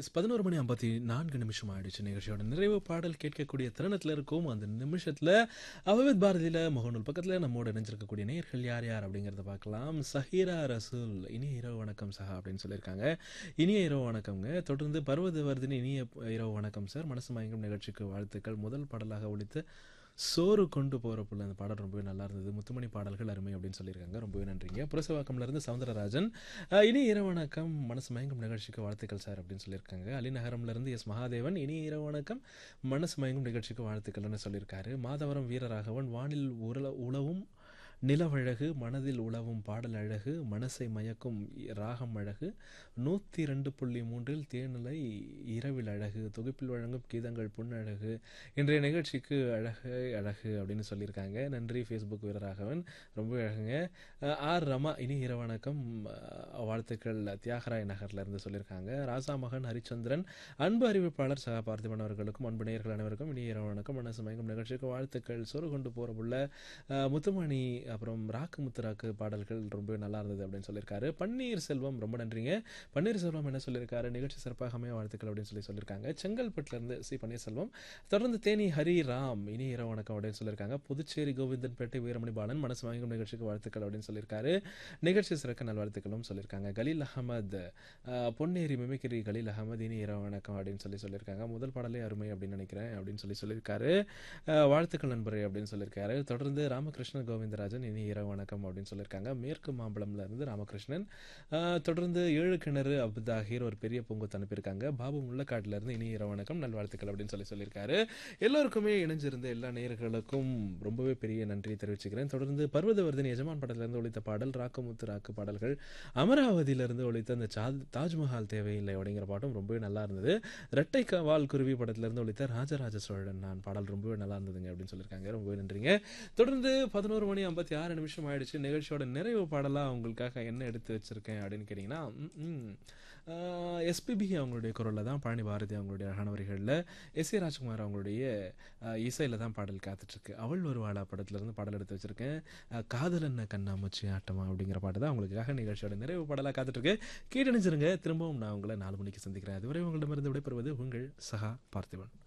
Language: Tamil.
எஸ் பதினோரு மணி ஐம்பத்தி நான்கு நிமிஷம் ஆயிடுச்சு நிகழ்ச்சியோட நிறைவு பாடல் கேட்கக்கூடிய தருணத்தில் இருக்கும் அந்த நிமிஷத்தில் அவவித் பாரதியில் முகநூல் பக்கத்தில் நம்மோட இணைஞ்சிருக்கக்கூடிய நேர்கள் யார் யார் அப்படிங்கிறத பார்க்கலாம் சஹீரா ரசூல் இனிய இரவு வணக்கம் சஹா அப்படின்னு சொல்லியிருக்காங்க இனிய இரவு வணக்கம்ங்க தொடர்ந்து பர்வத வர்தினி இனிய இரவு வணக்கம் சார் மனசு மயங்கும் நிகழ்ச்சிக்கு வாழ்த்துக்கள் முதல் பாடலாக ஒழித்து சோறு கொண்டு போகிற புள்ள அந்த பாடல் ரொம்பவே நல்லா இருந்தது முத்துமணி பாடல்கள் அருமை அப்படின்னு சொல்லியிருக்காங்க ரொம்பவே நன்றிங்க புரசவாக்கம்லேருந்து சவுந்தரராஜன் அஹ், இனி இரவு வணக்கம் மனசு மயங்கும் நிகழ்ச்சிக்கு வாழ்த்துக்கள் சார் அப்படின்னு சொல்லியிருக்காங்க அலிநகரம்லேருந்து எஸ் மகாதேவன் இனி இரவு வணக்கம் மனசு மயங்கும் நிகழ்ச்சிக்கு வாழ்த்துக்கள்னு சொல்லியிருக்காரு மாதவரம் வீரராகவன் வானில் உரல உழவும் நிலவழகு மனதில் உழவும் பாடல் அழகு மனசை மயக்கும் ராகம் அழகு நூற்றி ரெண்டு புள்ளி மூன்றில் தேனிலை இரவில் அழகு தொகுப்பில் வழங்கும் கீதங்கள் பொன்னழகு இன்றைய நிகழ்ச்சிக்கு அழகு அழகு அப்படின்னு சொல்லியிருக்காங்க நன்றி ஃபேஸ்புக் வீரராகவன் ரொம்ப அழகுங்க அஹ் ஆர் ரமா இனி இரவு வணக்கம் அஹ் வாழ்த்துக்கள் தியாகராய நகர்ல இருந்து சொல்லியிருக்காங்க ராசா மகன் ஹரிச்சந்திரன் அன்பு அறிவிப்பாளர் சகா பார்த்திபன் அவர்களுக்கும் அன்பு நேயர்கள் அனைவருக்கும் இனி இரவு வணக்கம் மனசு மயங்கும் நிகழ்ச்சிக்கு வாழ்த்துக்கள் சொரு கொண்டு போற புள்ள அஹ் முத்துமணி அப்புறம் ராக்கு முத்துராக்கு பாடல்கள் ரொம்ப நல்லா இருந்தது அப்படின்னு சொல்லியிருக்காரு பன்னீர் செல்வம் ரொம்ப நன்றிங்க பன்னீர் செல்வம் என்ன சொல்லியிருக்காரு நிகழ்ச்சி சிறப்பாக அமைய வாழ்த்துக்கள் அப்படின்னு சொல்லி சொல்லியிருக்காங்க செங்கல்பட்டுல இருந்து சி பன்னீர்செல்வம் தொடர்ந்து தேனி ஹரி ராம் இனி இரவு வணக்கம் அப்படின்னு சொல்லியிருக்காங்க புதுச்சேரி கோவிந்தன்பேட்டை வீரமணி பாலன் மனசு வாங்கும் நிகழ்ச்சிக்கு வாழ்த்துக்கள் அப்படின்னு சொல்லியிருக்காரு நிகழ்ச்சி சிறக்க நல்வாழ்த்துக்களும் சொல்லியிருக்காங்க கலீல் அகமது அஹ், பொன்னேரி மிமிக்கிரி கலீல் அகமது இனி இரவு வணக்கம் அப்படின்னு சொல்லி சொல்லியிருக்காங்க முதல் பாடலே அருமை அப்படின்னு நினைக்கிறேன் அப்படின்னு சொல்லி சொல்லியிருக்காரு அஹ், வாழ்த்துக்கள் நண்பரே அப்படின்னு சொல்லியிருக்காரு தொடர்ந்து ராமகிருஷ்ணன் கோவிந்தராஜன் இனி இரவு வணக்கம் அப்படின்னு சொல்லியிருக்காங்க மேற்கு மாம்பழம்ல இருந்து ராமகிருஷ்ணன் அஹ், தொடர்ந்து ஏழு கிணறு அப்தாஹீர் ஒரு பெரிய பூங்கொத்து அனுப்பியிருக்காங்க பாபு முள்ளக்காட்டுல இருந்து இனி இரவு வணக்கம் நல்வாழ்த்துக்கள் அப்படின்னு சொல்லி சொல்லியிருக்காரு எல்லோருக்குமே இணைஞ்சிருந்த எல்லா நேயர்களுக்கும் ரொம்பவே பெரிய நன்றி தெரிவிச்சுக்கிறேன் தொடர்ந்து பர்வதவர்தன் எஜமான் படத்திலிருந்து ஒழித்த பாடல் ராக்கமுத்து ராக்கு பாடல்கள் அமராவதியிலிருந்து ஒழித்த அந்த சா- தாஜ்மஹால் தேவையில்லை அப்படிங்கிற பாட்டும் ரொம்பவே நல்லா இருந்தது ரெட்டை வால் குருவி படத்திலிருந்து ஒழித்த ராஜராஜ சோழன் நான் பாடல் ரொம்பவே நல்லா இருந்ததுங்க அப்படின்னு சொல்லியிருக்காங்க ரொம்பவே நன்றிங்க தொடர்ந்து பதினோரு மணி ஐம்பத்தி ஆறு நிமிஷம் ஆயிடுச்சு நிகழ்ச்சியோட நிறைவு பாடலாக உங்களுக்காக என்ன எடுத்து வச்சிருக்கேன் அப்படின்னு கேட்டிங்கன்னா எஸ்பிபி அவங்களுடைய குரலில் தான் பழனி பாரதி அவங்களுடைய அழகான வரிகளில் எஸ் ஏ ராஜ்குமார் அவங்களுடைய இசையில் தான் பாடல் காத்துட்ருக்கு அவள் ஒரு வாழா படத்துலேருந்து பாடல் எடுத்து வச்சிருக்கேன் அஹ், காதல் என்ன கண்ணாமூச்சி ஆட்டமா அப்படிங்கிற பாட்டு தான் உங்களுக்காக நிகழ்ச்சியோட நிறைவு பாடலாக காத்துட்ருக்கு கேட்டு நினைச்சிருங்க திரும்பவும் நான் உங்களை நாலு மணிக்கு சந்திக்கிறேன் அதுவரை உங்களிடமிருந்து விடைபெறுவது உங்கள் சகா பார்த்திபன்